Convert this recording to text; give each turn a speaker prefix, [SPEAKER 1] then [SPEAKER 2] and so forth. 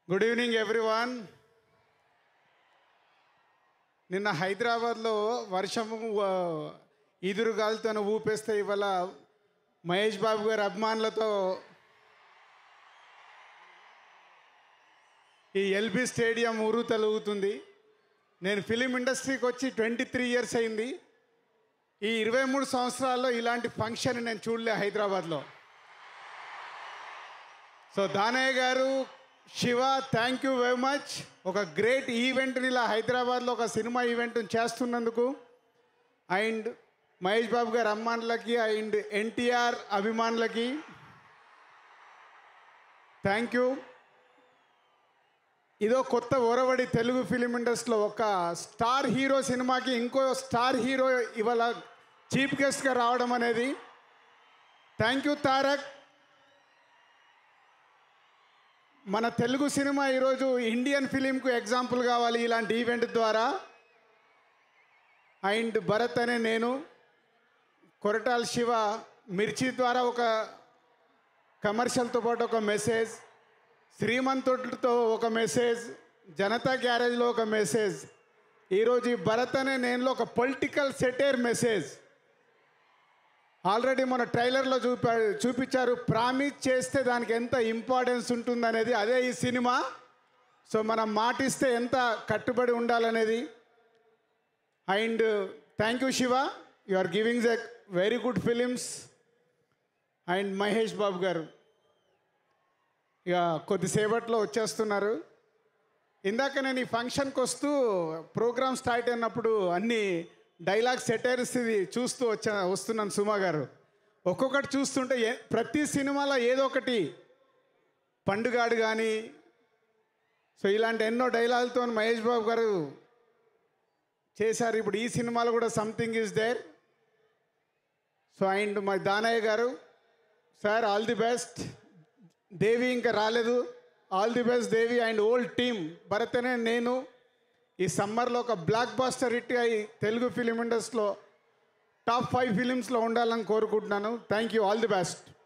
[SPEAKER 1] good evening everyone నిన్న హైదరాబాద్లో వర్షము ఆ, ఈదురుగాలితో ఊపేస్తే ఇవాళ మహేష్ బాబు గారి అభిమానులతో ఈ ఎల్బీ స్టేడియం ఊరు తలుగుతుంది నేను ఫిలిం ఇండస్ట్రీకి వచ్చి ట్వంటీ త్రీ ఇయర్స్ అయింది ఈ ఇరవై మూడు సంవత్సరాల్లో ఇలాంటి ఫంక్షన్ నేను చూడలే హైదరాబాద్లో సో దానయ్య గారు Siva thank you very much ఒక గ్రేట్ ఈవెంట్ని ఇలా హైదరాబాద్లో ఒక సినిమా ఈవెంట్ చేస్తున్నందుకు అండ్ మహేష్ బాబు గారి అమ్మానులకి అండ్ ఎన్టీఆర్ అభిమానులకి థ్యాంక్ యూ ఇదో కొత్త ఓరవడి తెలుగు ఫిలిం ఇండస్ట్రీలో ఒక స్టార్ హీరో సినిమాకి ఇంకో స్టార్ హీరో ఇవాళ చీఫ్ గెస్ట్గా రావడం అనేది థ్యాంక్ యూ తారక్ మన తెలుగు సినిమా ఈరోజు ఇండియన్ ఫిలింకు ఎగ్జాంపుల్ కావాలి ఇలాంటి ఈవెంట్ ద్వారా అండ్ భరత్ అనే నేను కొరటాల శివ మిర్చి ద్వారా ఒక కమర్షియల్తో పాటు ఒక మెసేజ్ శ్రీమంతుడితో ఒక మెసేజ్ జనతా గ్యారేజ్లో ఒక మెసేజ్ ఈరోజు ఈ భరత్ అనే నేనులో ఒక పొలిటికల్ సెటైర్ మెసేజ్ ఆల్రెడీ మన ట్రైలర్లో చూపా చూపించారు ప్రామిస్ చేస్తే దానికి ఎంత ఇంపార్టెన్స్ ఉంటుందనేది అదే ఈ సినిమా సో మనం మాటిస్తే ఎంత కట్టుబడి ఉండాలనేది and thank you Siva you are giving a very good films and Mahesh Babu గారు ఇక కొద్దిసేపట్లో వచ్చేస్తున్నారు ఇందాక నేను ఈ ఫంక్షన్కి వస్తూ ప్రోగ్రామ్ స్టార్ట్ అయినప్పుడు అన్ని డైలాగ్ సెటైర్స్ ఇది చూస్తూ వచ్చా వస్తున్నాను సుమా గారు ఒక్కొక్కటి చూస్తుంటే ఏ ప్రతి సినిమాలో ఏదో ఒకటి పండుగాడు కానీ సో ఇలాంటి ఎన్నో డైలాగులతో మహేష్ బాబు గారు చేశారు ఇప్పుడు ఈ సినిమాలో కూడా something is there so and మా దానయ్య గారు sir all the best Devi ఇంకా రాలేదు all the best Devi and old team భరతనే నేను ఈ సమ్మర్లో ఒక బ్లాక్ బాస్టర్ హిట్ అయి తెలుగు ఫిలిం ఇండస్ట్రీలో టాప్ ఫైవ్ ఫిలిమ్స్లో ఉండాలని కోరుకుంటున్నాను thank you all the best